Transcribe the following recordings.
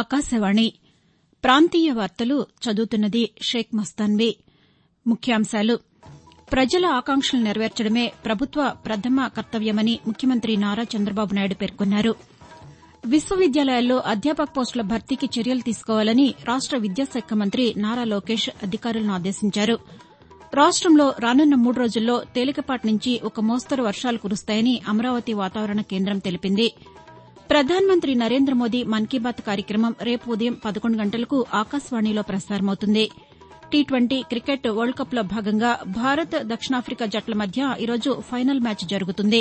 ఆకాశవాణి ప్రాంతీయ వార్తలు చదువుతున్నది షేక్ మస్తాన్వీ ముఖ్యాంశాలు ప్రజల ఆకాంక్షలు నెరవేర్చడమే ప్రభుత్వ ప్రథమ కర్తవ్యమని ముఖ్యమంత్రి నారా చంద్రబాబు నాయుడు పేర్కొన్నారు విశ్వవిద్యాలయాల్లో అధ్యాపక పోస్టుల భర్తీకి చర్యలు తీసుకోవాలని రాష్ట విద్యాశాఖ మంత్రి నారా లోకేష్ అధికారులను ఆదేశించారు రాష్టంలో రానున్న మూడు రోజుల్లో తేలికపాటి నుంచి ఒక మోస్తరు వర్షాలు కురుస్తాయని అమరావతి వాతావరణ కేంద్రం తెలిపింది ప్రధానమంత్రి నరేంద్ర మోదీ మన్ కీ బాత్ కార్యక్రమం రేపు ఉదయం పదకొండు గంటలకు ఆకాశవాణిలో ప్రసారమవుతుంది టీ ట్వంటీ క్రికెట్ వరల్డ్ కప్లో భాగంగా భారత్ దక్షిణాఫికా జట్ల మధ్య ఈరోజు ఫైనల్ మ్యాచ్ జరుగుతుంది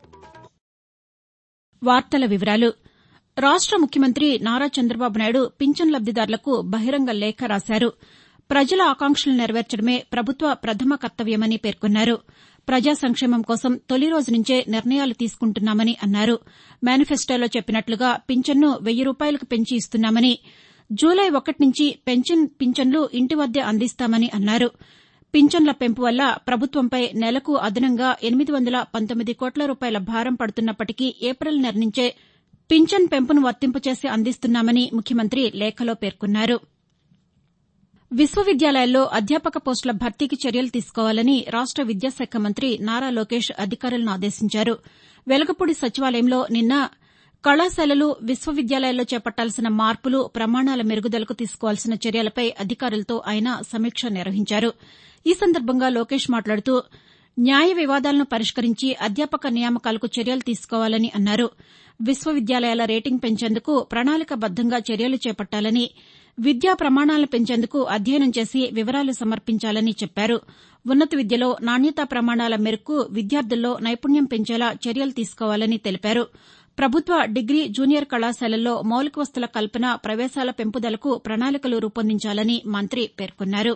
రాష్ట ముఖ్యమంత్రి నారా చంద్రబాబు నాయుడు పింఛన్ లబ్దిదారులకు బహిరంగ లేఖ రాశారు ప్రజల ఆకాంక్షలు నెరవేర్చడమే ప్రభుత్వ ప్రథమ కర్తవ్యమని పేర్కొన్నారు ప్రజా సంక్షేమం కోసం తొలి రోజు నుంచే నిర్ణయాలు తీసుకుంటున్నామని అన్నారు మేనిఫెస్టోలో చెప్పినట్లుగా పింఛన్ను వెయ్యి రూపాయలకు పెంచి ఇస్తున్నామని జూలై ఒకటి నుంచి పెన్షన్ పింఛన్లు ఇంటి వద్దే అందిస్తామని అన్నారు పింఛన్ల పెంపు వల్ల ప్రభుత్వంపై నెలకు అదనంగా ఎనిమిది వందల పంతొమ్మిది కోట్ల రూపాయల భారం పడుతున్నప్పటికీ ఏప్రిల్ నెల నుంచే పింఛన్ పెంపును వర్తింపచేసి అందిస్తున్నామని ముఖ్యమంత్రి లేఖలో పేర్కొన్నారు విశ్వవిద్యాలయాల్లో అధ్యాపక పోస్టుల భర్తీకి చర్యలు తీసుకోవాలని రాష్ట విద్యాశాఖ మంత్రి నారా లోకేష్ అధికారులను ఆదేశించారు వెలగపూడి సచివాలయంలో నిన్న కళాశాలలు విశ్వవిద్యాలయాల్లో చేపట్టాల్సిన మార్పులు ప్రమాణాల మెరుగుదలకు తీసుకోవాల్సిన చర్యలపై అధికారులతో ఆయన సమీక్ష నిర్వహించారు ఈ సందర్భంగా లోకేష్ మాట్లాడుతూ న్యాయ వివాదాలను పరిష్కరించి అధ్యాపక నియామకాలకు చర్యలు తీసుకోవాలని అన్నారు విశ్వవిద్యాలయాల రేటింగ్ పెంచేందుకు ప్రణాళికాబద్దంగా చర్యలు చేపట్టాలని విద్యా ప్రమాణాలను పెంచేందుకు అధ్యయనం చేసి వివరాలు సమర్పించాలని చెప్పారు ఉన్నత విద్యలో నాణ్యతా ప్రమాణాల మేరకు విద్యార్థుల్లో నైపుణ్యం పెంచేలా చర్యలు తీసుకోవాలని తెలిపారు ప్రభుత్వ డిగ్రీ జూనియర్ కళాశాలల్లో మౌలిక వసతుల కల్పన ప్రవేశాల పెంపుదలకు ప్రణాళికలు రూపొందించాలని మంత్రి పేర్కొన్నారు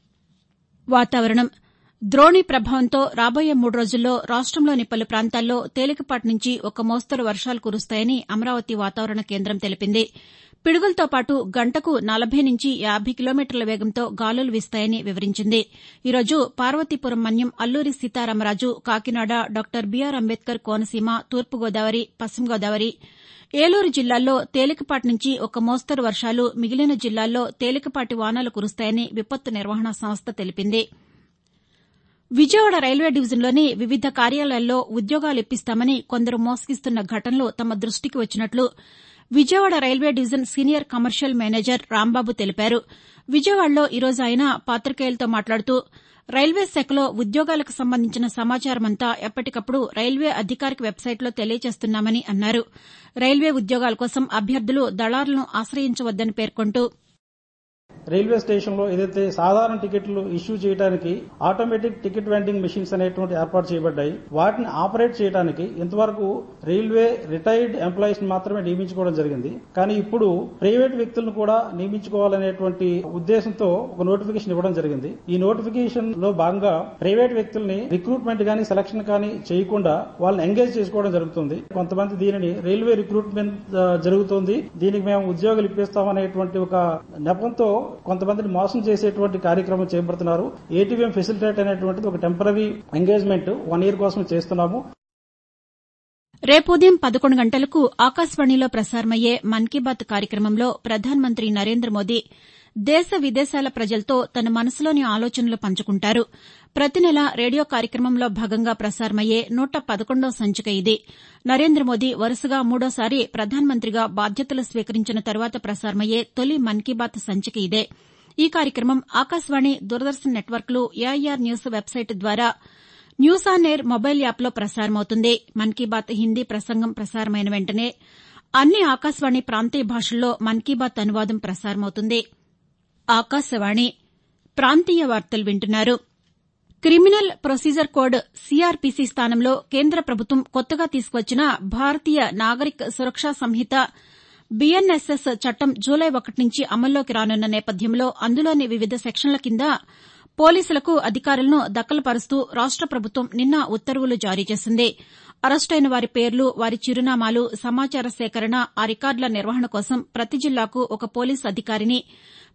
వాతావరణం ద్రోణి ప్రభావంతో రాబోయే మూడు రోజుల్లో రాష్టంలోని పలు ప్రాంతాల్లో తేలికపాటి నుంచి ఒక మోస్తరు వర్షాలు కురుస్తాయని అమరావతి వాతావరణ కేంద్రం తెలిపింది పిడుగులతో పాటు గంటకు నలభై నుంచి యాబై కిలోమీటర్ల వేగంతో గాలులు వీస్తాయని వివరించింది ఈరోజు పార్వతీపురం మన్యం అల్లూరి సీతారామరాజు కాకినాడ డాక్టర్ బీఆర్ అంబేద్కర్ కోనసీమ తూర్పుగోదావరి పశ్చిమగోదావరి ఏలూరు జిల్లాల్లో తేలికపాటి నుంచి ఒక మోస్తరు వర్షాలు మిగిలిన జిల్లాల్లో తేలికపాటి వానలు కురుస్తాయని విపత్తు నిర్వహణ సంస్థ తెలిపింది విజయవాడ రైల్వే డివిజన్లోని వివిధ కార్యాలయాల్లో ఉద్యోగాలు ఇప్పిస్తామని కొందరు మోసగిస్తున్న ఘటనలు తమ దృష్టికి వచ్చినట్లు Vijayawada railway division senior commercial manager Rambabu తెలిపారు విజయవాడలో ఈరోజు ఆయన పాతికేయులతో మాట్లాడుతూ రైల్వే శాఖలో ఉద్యోగాలకు సంబంధించిన సమాచారమంతా ఎప్పటికప్పుడు రైల్వే అధికారిక వెబ్సైట్లో తెలియజేస్తున్నామని అన్నారు రైల్వే ఉద్యోగాల కోసం అభ్యర్థులు దళారులను ఆశ్రయించవద్దని పేర్కొంటూ రైల్వే స్టేషన్ లో ఏదైతే సాధారణ టికెట్లు ఇష్యూ చేయడానికి ఆటోమేటిక్ టికెట్ వెండింగ్ మెషిన్స్ అనేటువంటి ఏర్పాటు చేయబడ్డాయి వాటిని ఆపరేట్ చేయడానికి ఇంతవరకు రైల్వే రిటైర్డ్ ఎంప్లాయీస్ మాత్రమే నియమించుకోవడం జరిగింది కానీ ఇప్పుడు ప్రైవేట్ వ్యక్తులను కూడా నియమించుకోవాలనేటువంటి ఉద్దేశంతో ఒక నోటిఫికేషన్ ఇవ్వడం జరిగింది ఈ నోటిఫికేషన్ లో భాగంగా ప్రైవేట్ వ్యక్తుల్ని రిక్రూట్మెంట్ కానీ సెలక్షన్ కానీ చేయకుండా వాళ్ళని ఎంగేజ్ చేసుకోవడం జరుగుతుంది కొంతమంది దీనిని రైల్వే రిక్రూట్మెంట్ జరుగుతుంది దీనికి మేము ఉద్యోగాలు ఇప్పిస్తామనేటువంటి ఒక నెపంతో కొంతమందిని మోసం చేసేటువంటి కార్యక్రమం చేపడుతున్నారు ఏటీవీఎం ఫెసిలిటేట్ అనేటువంటిది ఒక టెంపరీ ఎంగేజ్మెంట్ వన్ ఇయర్ కోసం చేస్తున్నాము రేపు ఉదయం పదకొండు గంటలకు ఆకాశవాణిలో ప్రసారమయ్యే మన్ కీ బాత్ కార్యక్రమంలో ప్రధానమంత్రి నరేంద్ర మోదీ దేశ విదేశాల ప్రజలతో తన మనసులోని ఆలోచనలు పంచుకుంటారు ప్రతి నెల రేడియో కార్యక్రమంలో భాగంగా ప్రసారమయ్యే నూట పదకొండో సంచిక ఇది నరేంద్ర మోదీ వరుసగా మూడోసారి ప్రధానమంత్రిగా బాధ్యతలు స్వీకరించిన తరువాత ప్రసారమయ్యే తొలి మన్ కీ బాత్ సంచిక ఇదే ఈ కార్యక్రమం ఆకాశవాణి దూరదర్శన్ నెట్వర్క్లు ఏఐఆర్ న్యూస్ వెబ్సైట్ ద్వారా న్యూస్ ఆన్ ఎయిర్ మొబైల్ యాప్లో ప్రసారమవుతుంది మన్ కీ బాత్ హిందీ ప్రసంగం ప్రసారమైన వెంటనే అన్ని ఆకాశవాణి ప్రాంతీయ భాషల్లో మన్ కీ బాత్ అనువాదం ప్రసారమవుతుంది ఆకాశవాణి ప్రాంతీయ వార్తలు వింటున్నారు క్రిమినల్ ప్రొసీజర్ కోడ్ సీఆర్పీసీ స్థానంలో కేంద్ర ప్రభుత్వం కొత్తగా తీసుకువచ్చిన భారతీయ నాగరిక్ సురక్షా సంహిత బీఎన్ఎస్ఎస్ చట్టం జూలై ఒకటి నుంచి అమల్లోకి రానున్న నేపథ్యంలో అందులోని వివిధ సెక్షన్ల కింద పోలీసులకు అధికారులను దఖలుపరుస్తూ రాష్ట ప్రభుత్వం నిన్న ఉత్తర్వులు జారీ చేసింది అరెస్టైన వారి పేర్లు వారి చిరునామాలు సమాచార సేకరణ ఆ రికార్డుల నిర్వహణ కోసం ప్రతి జిల్లాకు ఒక పోలీసు అధికారిని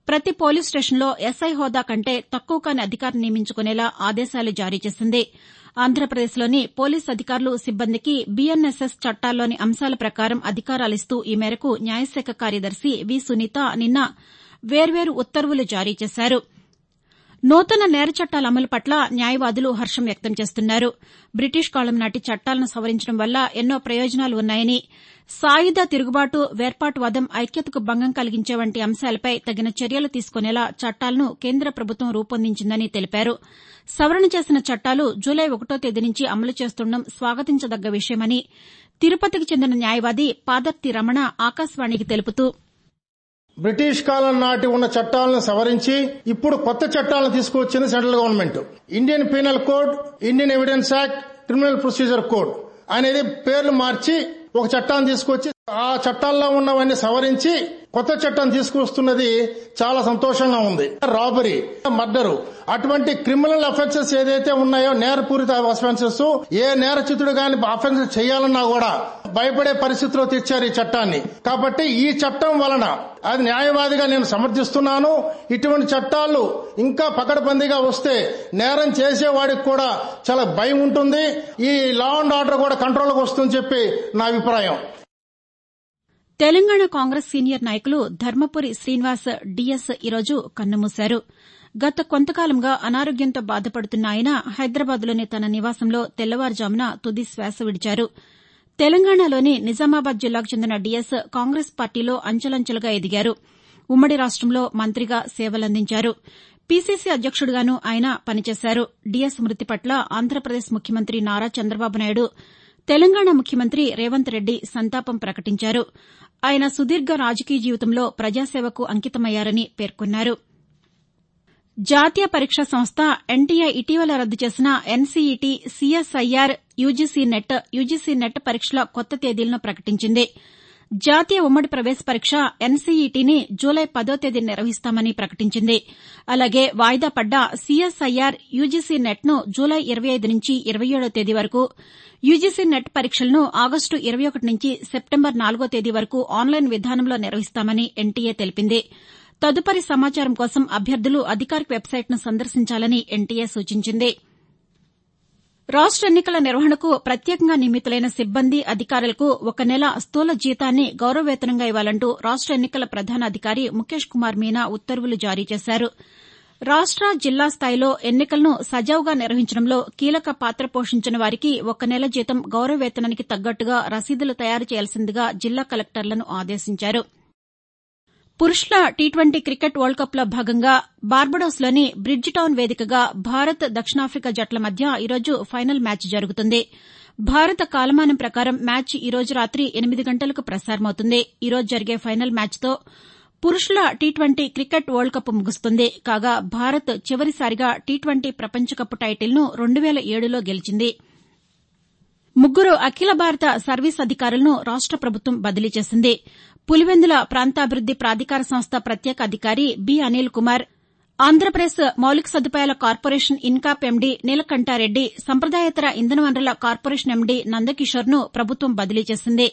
ప్రతి పోలీస్ స్టేషన్లో ఎస్ఐ హోదా కంటే తక్కువ కాని అధికారిని నియమించుకునేలా ఆదేశాలు జారీ చేసింది ఆంధ్రప్రదేశ్లోని పోలీసు అధికారులు సిబ్బందికి బీఎన్ఎస్ఎస్ చట్టాల్లోని అంశాల ప్రకారం అధికారాలిస్తూ ఈ మేరకు న్యాయశాఖ కార్యదర్శి వి సునీత నిన్న వేర్వేరు ఉత్తర్వులు జారీ చేశారు నూతన నేర చట్టాల అమలు పట్ల న్యాయవాదులు హర్షం వ్యక్తం చేస్తున్నారు బ్రిటిష్ కాలం నాటి చట్టాలను సవరించడం వల్ల ఎన్నో ప్రయోజనాలు ఉన్నాయని సాయుధ తిరుగుబాటు వేర్పాటువాదం ఐక్యతకు భంగం కలిగించే వంటి అంశాలపై తగిన చర్యలు తీసుకునేలా చట్టాలను కేంద్ర ప్రభుత్వం రూపొందించిందని తెలిపారు సవరణ చేసిన చట్టాలు జూలై ఒకటో తేదీ నుంచి అమలు చేస్తుండడం స్వాగతించదగ్గ విషయమని తిరుపతికి చెందిన న్యాయవాది పాదర్తి రమణ ఆకాశవాణికి తెలుపుతూ బ్రిటిష్ కాలం నాటి ఉన్న చట్టాలను సవరించి ఇప్పుడు కొత్త చట్టాలను తీసుకువచ్చింది central government Indian penal code Indian evidence act criminal procedure code అనేది పేర్లు మార్చి ఒక చట్టాన్ని తీసుకొచ్చి ఆ చట్టాల్లో ఉన్నవన్నీ సవరించి కొత్త చట్టం తీసుకొస్తున్నది చాలా సంతోషంగా ఉంది రాబరీ మర్డరు అటువంటి క్రిమినల్ అఫెన్సెస్ ఏదైతే ఉన్నాయో నేరపూరిత అఫెన్సెస్ ఏ నేరచితుడు గాని అఫెన్స్ చేయాలన్నా కూడా భయపడే పరిస్థితిలో తెచ్చారు ఈ చట్టాన్ని కాబట్టి ఈ చట్టం వలన అది న్యాయవాదిగా నేను సమర్థిస్తున్నాను ఇటువంటి చట్టాలు ఇంకా పకడ్బందీగా వస్తే నేరం చేసేవాడికి కూడా చాలా భయం ఉంటుంది ఈ లా అండ్ ఆర్డర్ కూడా కంట్రోల్కి వస్తుందని చెప్పి నా అభిప్రాయం తెలంగాణ కాంగ్రెస్ సీనియర్ నాయకులు ధర్మపురి శ్రీనివాస్ డీఎస్ ఈరోజు కన్నుమూశారు గత కొంతకాలంగా అనారోగ్యంతో బాధపడుతున్న ఆయన హైదరాబాద్లోని తన నివాసంలో తెల్లవారుజామున తుది శ్వాస విడిచారు తెలంగాణలోని నిజామాబాద్ జిల్లాకు చెందిన డీఎస్ కాంగ్రెస్ పార్టీలో అంచెలంచెలుగా ఎదిగారు ఉమ్మడి రాష్టంలో మంత్రిగా సేవలందించారు పీసీసీ అధ్యక్షుడిగానూ ఆయన పనిచేశారు డీఎస్ మృతి పట్ల ఆంధ్రప్రదేశ్ ముఖ్యమంత్రి నారా చంద్రబాబు నాయుడు తెలంగాణ ముఖ్యమంత్రి రేవంత్ రెడ్డి సంతాపం ప్రకటించారు ఆయన సుదీర్ఘ రాజకీయ జీవితంలో ప్రజాసేవకు అంకితమయ్యారని పేర్కొన్నారు జాతీయ పరీక్షా సంస్థ ఎన్టీఏ ఇటీవల రద్దు చేసిన NCET CSIR UGC NET UGC NET పరీక్షల కొత్త తేదీలను ప్రకటించింది జాతీయ ఉమ్మడి ప్రవేశ పరీక్ష ఎన్సీఈటీని జూలై పదో తేదీ నిర్వహిస్తామని ప్రకటించింది అలాగే వాయిదా పడ్డ సీఎస్ఐఆర్ యూజీసీ నెట్ను జూలై ఇరవై ఐదు నుంచి ఇరవై ఏడో తేదీ వరకు యూజీసీ నెట్ పరీక్షలను ఆగస్టు ఇరవై ఒకటి నుంచి సెప్టెంబర్ నాలుగో తేదీ వరకు ఆన్లైన్ విధానంలో నిర్వహిస్తామని ఎన్టీఏ తెలిపింది తదుపరి సమాచారం కోసం అభ్యర్థులు అధికారిక వెబ్సైట్ను సందర్శించాలని ఎన్టీఏ సూచించింది రాష్ట ఎన్నికల నిర్వహణకు ప్రత్యేకంగా నియమితులైన సిబ్బంది అధికారులకు ఒక నెల స్థూల జీతాన్ని గౌరవవేతనంగా ఇవ్వాలంటూ రాష్ట ఎన్నికల ప్రధాన అధికారి ముఖేష్ కుమార్ మీనా ఉత్తర్వులు జారీ చేశారు రాష్ట జిల్లా స్థాయిలో ఎన్నికలను సజావుగా నిర్వహించడంలో కీలక పాత్ర పోషించిన వారికి ఒక నెల జీతం గౌరవ వేతనానికి తగ్గట్టుగా రసీదులు తయారు చేయాల్సిందిగా జిల్లా కలెక్టర్లను ఆదేశించారు పురుషుల టీ ట్వంటీ క్రికెట్ వరల్డ్ కప్లో భాగంగా బార్బడోస్లోని బ్రిడ్జ్ టౌన్ వేదికగా భారత్ దక్షిణాఫ్రికా జట్ల మధ్య ఈరోజు ఫైనల్ మ్యాచ్ జరుగుతుంది భారత కాలమానం ప్రకారం మ్యాచ్ ఈరోజు రాతి ఎనిమిది గంటలకు ప్రసారమవుతుంది ఈరోజు జరిగే ఫైనల్ మ్యాచ్తో పురుషుల T twenty cricket world cup ముగుస్తుంది కాగా భారత్ చివరిసారిగా టీ ట్వంటీ ప్రపంచ కప్ టైటిల్ను రెండు వేల ఏడులో గెలిచింది ముగ్గురు అఖిల భారత సర్వీస్ అధికారులను రాష్ట ప్రభుత్వం బదిలీ చేసింది పులివెందుల ప్రాంతాభివృద్ది ప్రాధికార సంస్థ ప్రత్యేక అధికారి బి అనిల్ కుమార్ ఆంధ్రప్రదేశ్ మౌలిక సదుపాయాల కార్పొరేషన్ ఇన్కాప్ ఎండీ నీలకంఠారెడ్డి సంప్రదాయేతర ఇంధన వనరుల కార్పొరేషన్ ఎండీ నందకిషోర్ను ప్రభుత్వం బదిలీ చేసింది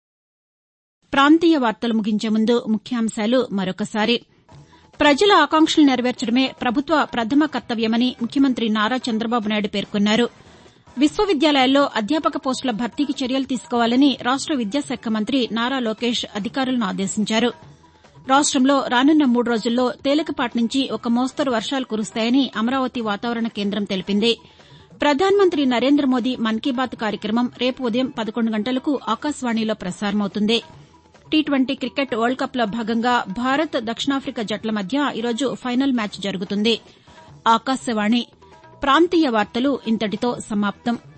ప్రాంతీయ వార్తలు ముగించే ముందు ముఖ్యాంశాలు మరొకసారి ప్రజల ఆకాంక్షలు నెరవేర్చడమే ప్రభుత్వ ప్రథమ కర్తవ్యమని ముఖ్యమంత్రి నారా చంద్రబాబు నాయుడు పేర్కొన్నారు విశ్వవిద్యాలయాల్లో అధ్యాపక పోస్టుల భర్తీకి చర్యలు తీసుకోవాలని రాష్ట విద్యాశాఖ మంత్రి నారా లోకేష్ అధికారులను ఆదేశించారు రాష్టంలో రానున్న మూడు రోజుల్లో తేలికపాటి నుంచి ఒక మోస్తరు వర్షాలు కురుస్తాయని అమరావతి వాతావరణ కేంద్రం తెలిపింది ప్రధానమంత్రి నరేంద్ర మోదీ మన్ కీ బాత్ కార్యక్రమం రేపు ఉదయం పదకొండు గంటలకు ఆకాశవాణిలో ప్రసారమవుతుంది టీ ట్వంటీ క్రికెట్ వరల్డ్ కప్లో భాగంగా భారత్ దక్షిణాఫ్రికా జట్ల మధ్య ఈరోజు ఫైనల్ మ్యాచ్ జరుగుతుంది ఆకాశవాణి ప్రాంతీయ వార్తలు ఇంతటితో సమాప్తం